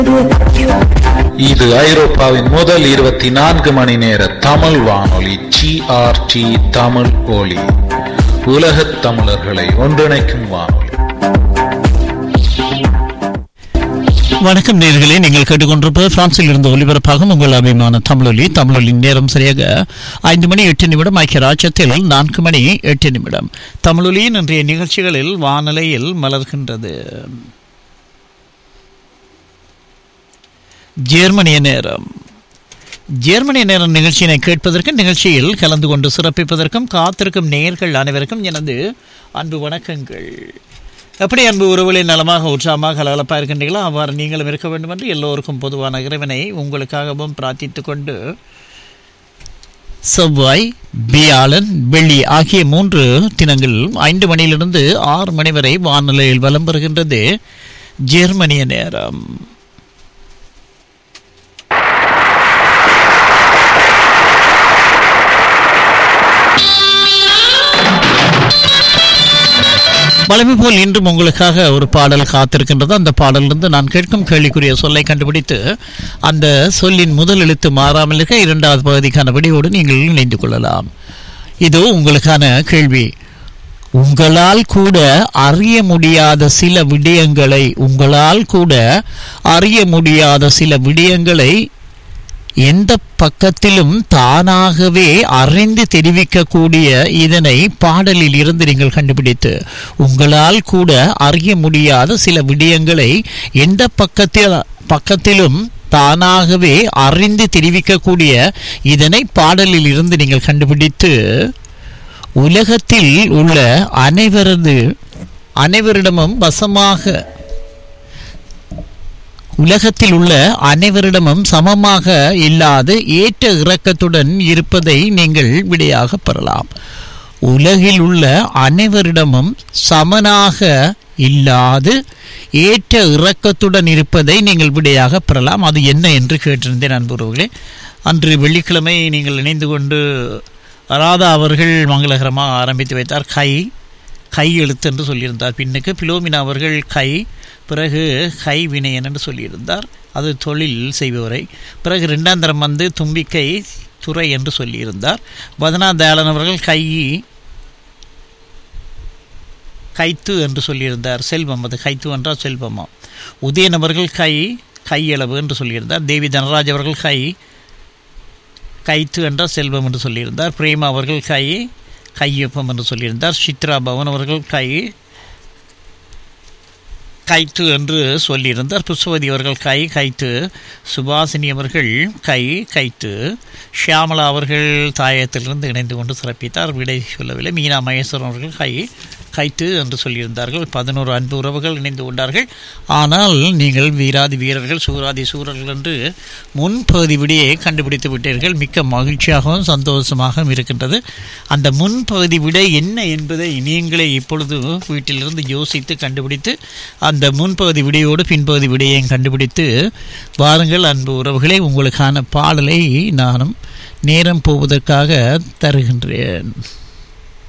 இது ஐரோப்பாவின் முதல் இருபத்தி நான்கு மணி நேர தமிழ் வானொலி ஜிஆர்டி தமிழ் ஒலி உலகத் தமிழர்களை ஒன்றிணைக்கும் வானொலி வணக்கம் நேர்களே நீங்கள் கேட்டுக்கொண்டிருப்பது பிரான்சில் இருந்து ஒலிபரப்பாகும் உங்கள் அபிமான தமிழொலி தமிழொலியின் நேரம் சரியாக ஐந்து மணி எட்டு நிமிடம் ஐக்கிய ராஜ்யத்தில் நான்கு மணி எட்டு நிமிடம் தமிழொலியின் இன்றைய நிகழ்ச்சிகளில் வானிலையில் மலர்கின்றது ஜெர்மனிய நேரம் ஜெர்மனிய நேரம் நிகழ்ச்சியினை கேட்பதற்கு நிகழ்ச்சியில் கலந்து கொண்டு சிறப்பிப்பதற்கும் காத்திருக்கும் நேயர்கள் அனைவருக்கும் எனது அன்பு வணக்கங்கள் எப்படி அன்பு உறவுகளின் நலமாக உற்சாகமாக கலகலப்பாக இருக்கின்றீர்களோ அவ்வாறு நீங்களும் இருக்க வேண்டும் என்று எல்லோருக்கும் பொதுவான இறைவனை உங்களுக்காகவும் பிரார்த்தித்துக் கொண்டு செவ்வாய் வியாழன் வெள்ளி ஆகிய மூன்று தினங்கள் ஐந்து மணியிலிருந்து ஆறு மணி வரை வானிலையில் வலம் பெறுகின்றது ஜெர்மனிய நேரம் வளமை போல் இன்றும் உங்களுக்காக ஒரு பாடல் காத்திருக்கின்றது அந்த பாடலிருந்து நான் கேட்கும் கேள்விக்குரிய சொல்லை கண்டுபிடித்து அந்த சொல்லின் முதல் எழுத்து மாறாமல் இருக்க இரண்டாவது பகுதிக்கான விடையோடு நீங்கள் இணைந்து கொள்ளலாம் இதோ உங்களுக்கான கேள்வி உங்களால் கூட அறிய முடியாத சில விடயங்களை உங்களால் கூட அறிய முடியாத சில விடயங்களை எந்த பக்கத்திலும் தானாகவே அறிந்து தெரிவிக்கக்கூடிய இதனை பாடலில் இருந்து நீங்கள் கண்டுபிடித்து உங்களால் கூட அறிய முடியாத சில விடயங்களை எந்த பக்கத்தில் பக்கத்திலும் தானாகவே அறிந்து தெரிவிக்கக்கூடிய இதனை பாடலில் இருந்து நீங்கள் கண்டுபிடித்து உலகத்தில் உள்ள அனைவரது அனைவரிடமும் வசமாக உலகத்தில் உள்ள அனைவரிடமும் சமமாக இல்லாது ஏற்ற இறக்கத்துடன் இருப்பதை நீங்கள் விடையாக பெறலாம் உலகில் உள்ள அனைவரிடமும் சமனாக இல்லாது ஏற்ற இறக்கத்துடன் இருப்பதை நீங்கள் விடையாக பெறலாம் அது என்ன என்று கேட்டிருந்தேன் அன்புறவுகளே அன்று வெள்ளிக்கிழமை நீங்கள் இணைந்து கொண்டு ராதா அவர்கள் மங்களகரமாக ஆரம்பித்து வைத்தார் கை கை எழுத்து என்று சொல்லியிருந்தார் பின்னுக்கு பிலோமினா அவர்கள் கை பிறகு கை வினயன் என்று சொல்லியிருந்தார் அது தொழில் செய்பவரை பிறகு ரெண்டாம் தரம் வந்து தும்பிக்கை துறை என்று சொல்லியிருந்தார் வதனா தயாளன் அவர்கள் கை கைத்து என்று சொல்லியிருந்தார் செல்வம் அது கைத்து என்றால் செல்வமா உதயன் அவர்கள் கை கையளவு என்று சொல்லியிருந்தார் தேவி தனராஜ் அவர்கள் கை கைத்து என்றால் செல்வம் என்று சொல்லியிருந்தார் பிரேமா அவர்கள் கை கையொப்பம் என்று சொல்லியிருந்தார் சித்ரா பவன் அவர்கள் கை கைத்து என்று சொல்லியிருந்தார் புஷ்பவதி அவர்கள் கை கைத்து சுபாசினி அவர்கள் கை கைத்து ஷியாமலா அவர்கள் தாயத்திலிருந்து இணைந்து கொண்டு சிறப்பித்தார் விடை சொல்லவில்லை மீனா மகேஸ்வரன் அவர்கள் கை கைத்து என்று சொல்லியிருந்தார்கள் பதினோரு அன்பு உறவுகள் இணைந்து கொண்டார்கள் ஆனால் நீங்கள் வீராதி வீரர்கள் சூராதி சூரர்கள் என்று முன்பகுதி விடையை கண்டுபிடித்து விட்டீர்கள் மிக்க மகிழ்ச்சியாகவும் சந்தோஷமாகவும் இருக்கின்றது அந்த முன்பகுதி விடை என்ன என்பதை நீங்களே இப்பொழுது வீட்டிலிருந்து யோசித்து கண்டுபிடித்து அந்த முன்பகுதி விடையோடு பின்பகுதி விடையையும் கண்டுபிடித்து வாருங்கள் அன்பு உறவுகளை உங்களுக்கான பாடலை நானும் நேரம் போவதற்காக தருகின்றேன்